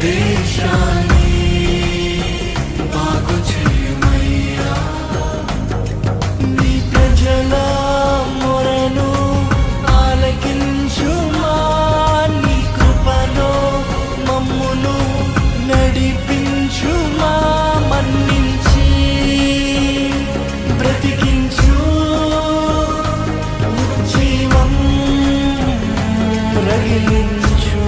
దేశాన్ని బాగు చేయమయ్యా నీ ప్రజల మొరను ఆలకించుమా నీ కృపలో మమ్మును నడిపించుమా మన్నించి బ్రతికించు జీవం రగిలించు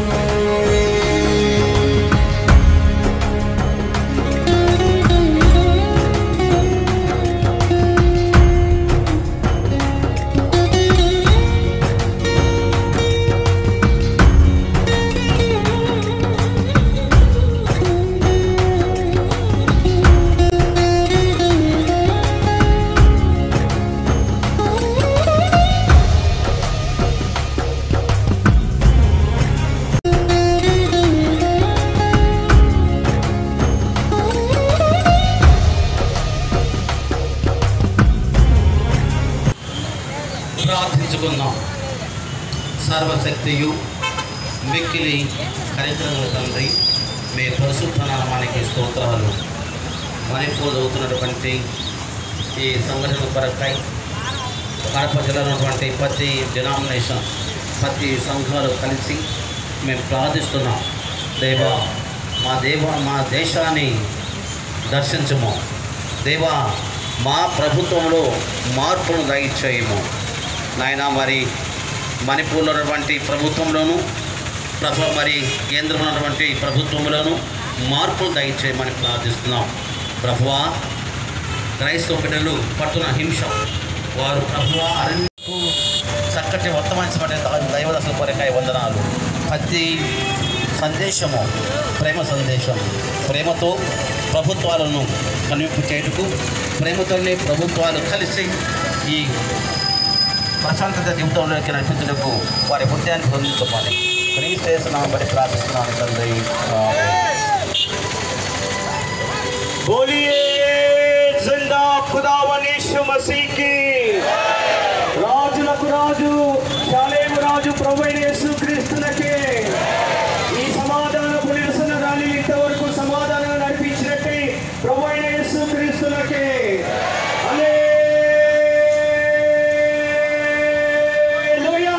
ప్రార్థించుకుందాం సర్వశక్తియు మిక్కిలి కరికరముల తండ్రి మీ పరిశుద్ధ నామానికి స్తోత్రాలు మణిపూర్ అవుతున్నటువంటి ఈ సంఘటన కొరకై కడప జిల్లాలో ఉన్నటువంటి ప్రతి డినామినేషన్ ప్రతి సంఘాలు కలిసి మేము ప్రార్థిస్తున్నాం దేవా మా దేవ మా దేశాన్ని దర్శించము దేవా మా ప్రభుత్వంలో మార్పును దయచేయము నాయన మరి మణిపూర్లో ఉన్నటువంటి ప్రభుత్వంలోను ప్రభు మరి కేంద్రంలో ఉన్నటువంటి ప్రభుత్వంలోను మార్పులు దయచేయమని ప్రార్థిస్తున్నాం ప్రభువా క్రైస్తవ బిడ్డలు పడుతున్న హింస వారు ప్రభువా అరణ్యకు చక్కటి వర్తమానించబడిన దైవదశల కొరకాయ వందనాలు ప్రతి సందేశము ప్రేమ సందేశం ప్రేమతో ప్రభుత్వాలను కనింపు చేయుటకు ప్రేమతోనే ప్రభుత్వాలు కలిసి ఈ ప్రశాంతత జీవితంలోకి నడిపించడానికి వారి హృదయాన్ని పొందించమని క్రీస్తేస్తున్నాం బట్టి ప్రార్థిస్తున్నాను తండ్రి ఆమేన్. बोलिए जिंदा खुदावन यीशु मसीह की రాజులకు రాజు శాలేము రాజు ప్రభువైన యేసు క్రీస్తునకే ఈ సమాధానపు నిరసన ర్యాలీ ఇంతవరకు సమాధానం నడిపించినట్టే ప్రభువైన యేసు క్రీస్తునకే హల్లెలూయా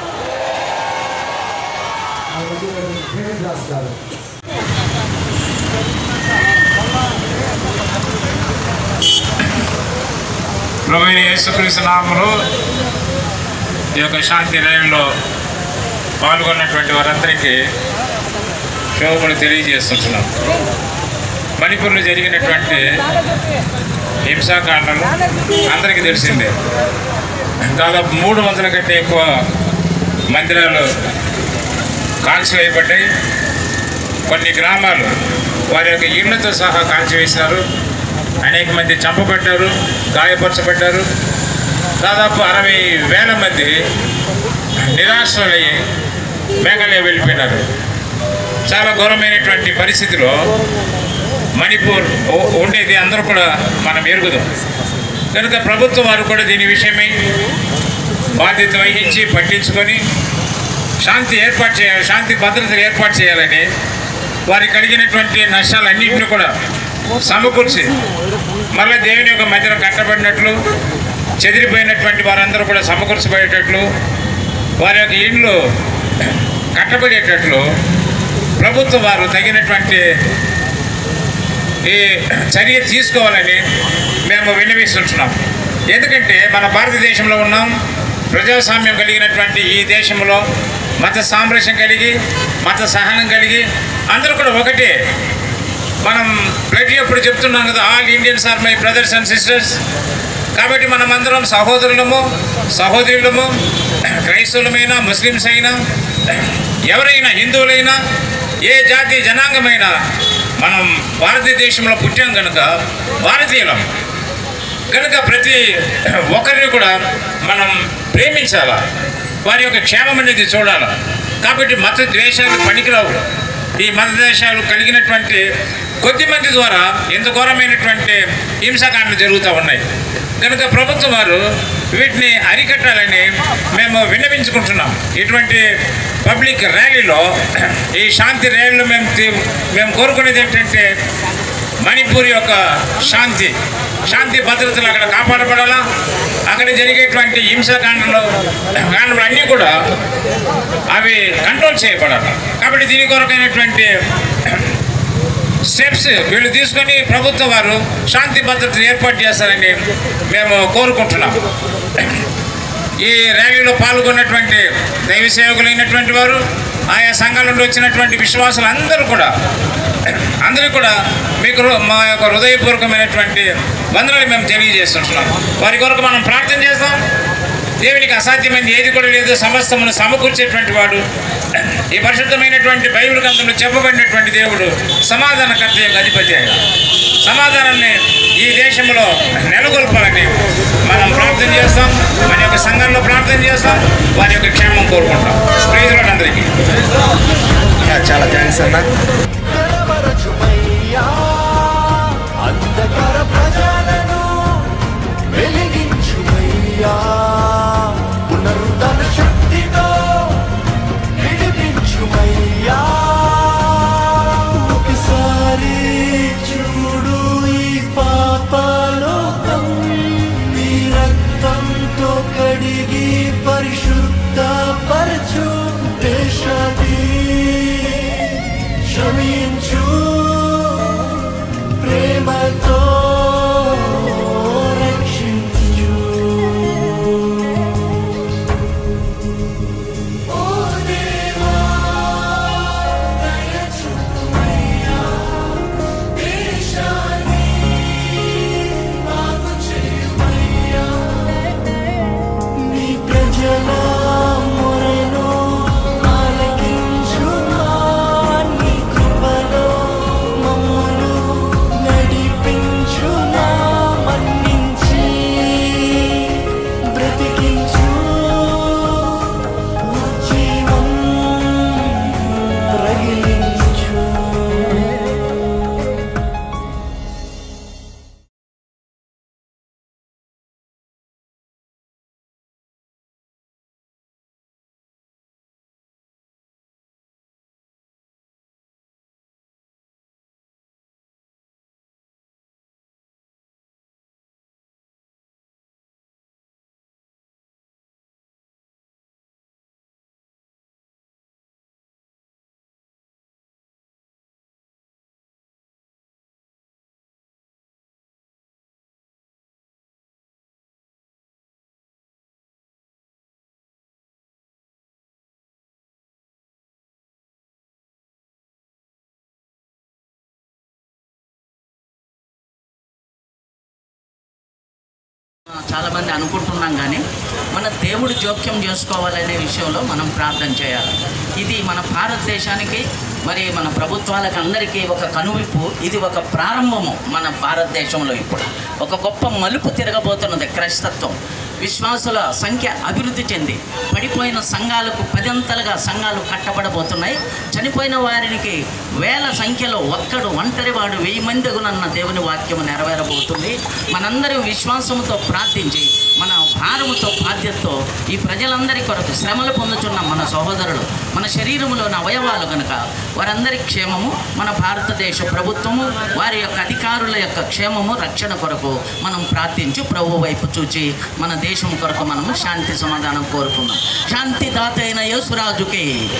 ప్రభు యేసుక్రీస్తు నామములో ఈ యొక్క శాంతి ర్యాలీలో పాల్గొన్నటువంటి వారందరికీ శోభలు తెలియజేస్తున్నాం మణిపూర్లో జరిగినటువంటి హింసాకాండలు అందరికీ తెలిసిందే దాదాపు మూడు వందల కంటే ఎక్కువ మందిరాలు కాల్చివేయబడ్డాయి కొన్ని గ్రామాలు వారి యొక్క ఇళ్లతో సహా కాల్చివేసినారు అనేక మంది చంపబడ్డారు గాయపరచబడ్డారు దాదాపు అరవై వేల మంది నిరాశ్రలయ్యి మేఘాలయ వెళ్ళిపోయినారు చాలా ఘోరమైనటువంటి పరిస్థితిలో మణిపూర్ ఉ- ఉండేది అందరూ కూడా మనం ఎరుగుదాం కనుక ప్రభుత్వం వారు కూడా దీని విషయమై బాధ్యత వహించి పట్టించుకొని శాంతి ఏర్పాటు చేయాలి శాంతి భద్రతలు ఏర్పాటు చేయాలని వారికి కలిగినటువంటి నష్టాలన్నింటినీ కూడా సమకూర్చి మళ్ళీ దేవుని యొక్క మధ్యలో కట్టబడినట్లు చెదిరిపోయినటువంటి వారందరూ కూడా సమకూర్చబడేటట్లు వారి యొక్క ఇండ్లు కట్టబడేటట్లు ప్రభుత్వం వారు తగినటువంటి ఈ చర్య తీసుకోవాలని మేము విన్నవిస్తుంటున్నాం ఎందుకంటే మన భారతదేశంలో ఉన్నాం ప్రజాస్వామ్యం కలిగినటువంటి ఈ దేశంలో మత సామరస్యం కలిగి మత సహనం కలిగి అందరూ కూడా ఒకటే మనం ప్రతి ఎప్పుడు చెప్తున్నాం కదా all Indians are my brothers and sisters కాబట్టి మనం అందరం సహోదరులము సహోదరులము క్రైస్తవులమైనా ముస్లిమ్స్ అయినా ఎవరైనా హిందువులైనా ఏ జాతి జనాంగమైనా మనం భారతదేశంలో పుట్టాం కనుక భారతీయులం కనుక ప్రతి ఒక్కరిని కూడా మనం ప్రేమించాలా వారి యొక్క క్షేమం అనేది చూడాలి కాబట్టి మత ద్వేషాలు పనికిరావు ఈ మత ద్వేషాలు కలిగినటువంటి కొద్ది మంది ద్వారా ఎంత ఘోరమైనటువంటి హింసాకాండలు జరుగుతూ ఉన్నాయి కనుక ప్రభుత్వం వారు వీటిని అరికట్టాలని మేము విన్నవించుకుంటున్నాం ఇటువంటి పబ్లిక్ ర్యాలీలో ఈ శాంతి ర్యాలీలో మేము తీ- మేము కోరుకునేది ఏంటంటే మణిపూర్ యొక్క శాంతి శాంతి భద్రతలు అక్కడ కాపాడబడాలా అక్కడ జరిగేటువంటి హింసాకాండలు కాండలు అన్నీ కూడా అవి కంట్రోల్ చేయబడాలి కాబట్టి దీని కొరకైనటువంటి స్టెప్స్ వీళ్ళు తీసుకొని ప్రభుత్వం వారు శాంతి భద్రతలు ఏర్పాటు చేస్తారని మేము కోరుకుంటున్నాం ఈ ర్యాలీలో పాల్గొన్నటువంటి దైవ సేవకులైనటువంటి వారు ఆయా సంఘాల నుండి వచ్చినటువంటి విశ్వాసులు అందరూ కూడా అందరూ కూడా మీకు హృ- మా యొక్క హృదయపూర్వకమైనటువంటి వందనాలు మేము తెలియజేస్తుంటున్నాం వారి కొరకు మనం ప్రార్థన చేస్తాం దేవునికి అసాధ్యమైనది ఏది కూడా లేదు సమస్తమును సమకూర్చేటువంటి వాడు ఈ పరిశుద్ధమైనటువంటి బైబిల్ గ్రంథంలో చెప్పబడినటువంటి దేవుడు సమాధానకర్త యొక్క అధిపతి ఆయన సమాధానాన్ని ఈ దేశంలో నెలకొల్పాలని మనం ప్రార్థన చేస్తాం మన యొక్క సంఘంలో ప్రార్థన చేస్తాం వారి యొక్క క్షేమం కోరుకుంటాం ప్రైజ్లాడ్ అందరికీ చాలా థ్యాంక్స్ అన్న కలవరచుమయ్యా అంధకార ప్రజలను వెలిగించుమయ్యా పునరుద్ధరణ శక్తితో విడిపించుమయ్యా ఒకసారి చూడు ఈ పాపలోకం నీ రక్తంతో కడిగి పరిశుద్ధ పరచు దేశాన్ని క్షమించు ప్రేమతో రక్షించు ఓ దేవా దయచూపుమయ్యా దేశాన్ని బాగు చేయుమయ్యా నీ ప్రజల మొరను ఆలకించుమా నీ కృపలో మమ్మును నడిపించునా మన్నించి బ్రతికించు ఉజ్జీవం రగిలించు చాలా మంది అనుకుంటున్నాం కానీ మన దేవుడు జోక్యం చేసుకోవాలనే విషయంలో మనం ప్రార్థన చేయాలి ఇది మన భారతదేశానికి మరి మన ప్రభుత్వాలకు అందరికీ ఒక కనువిప్పు ఇది ఒక ప్రారంభము మన భారతదేశంలో ఇప్పుడు ఒక గొప్ప మలుపు తిరగబోతున్నది క్రైస్తత్వం విశ్వాసుల సంఖ్య అభివృద్ధి చెంది పడిపోయిన సంఘాలకు పదంతలుగా సంఘాలు కట్టబడబోతున్నాయి చనిపోయిన వారికి వేల సంఖ్యలో ఒక్కడు ఒంటరివాడు వెయ్యి మందిగునన్న దేవుని వాక్యము నెరవేరబోతుంది మనందరం విశ్వాసముతో ప్రార్థించి మన భారముతో బాధ్యతతో ఈ ప్రజలందరి కొరకు శ్రమలు పొందుతున్న మన సహోదరులు మన శరీరంలోని అవయవాలు కనుక వారందరి క్షేమము మన భారతదేశ ప్రభుత్వము వారి యొక్క అధికారుల యొక్క క్షేమము రక్షణ కొరకు మనం ప్రార్థించి ప్రభు వైపు చూచి మన దేశం కొరకు మనము శాంతి సమాధానం కోరుకుందాం శాంతి దాత అయిన యేసురాజుకి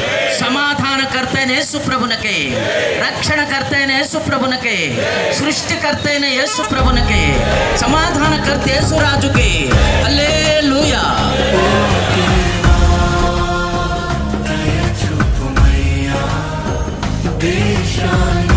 సమాధానకర్త అయిన యేసు ప్రభునకే రక్షణకర్త అయిన యేసు ప్రభునకే సృష్టికర్త అయిన యేసు ప్రభునకే సమాధానకర్త యేసురాజుకి హల్లెలూయా దయచూపుమయ్యా దేశాన్ని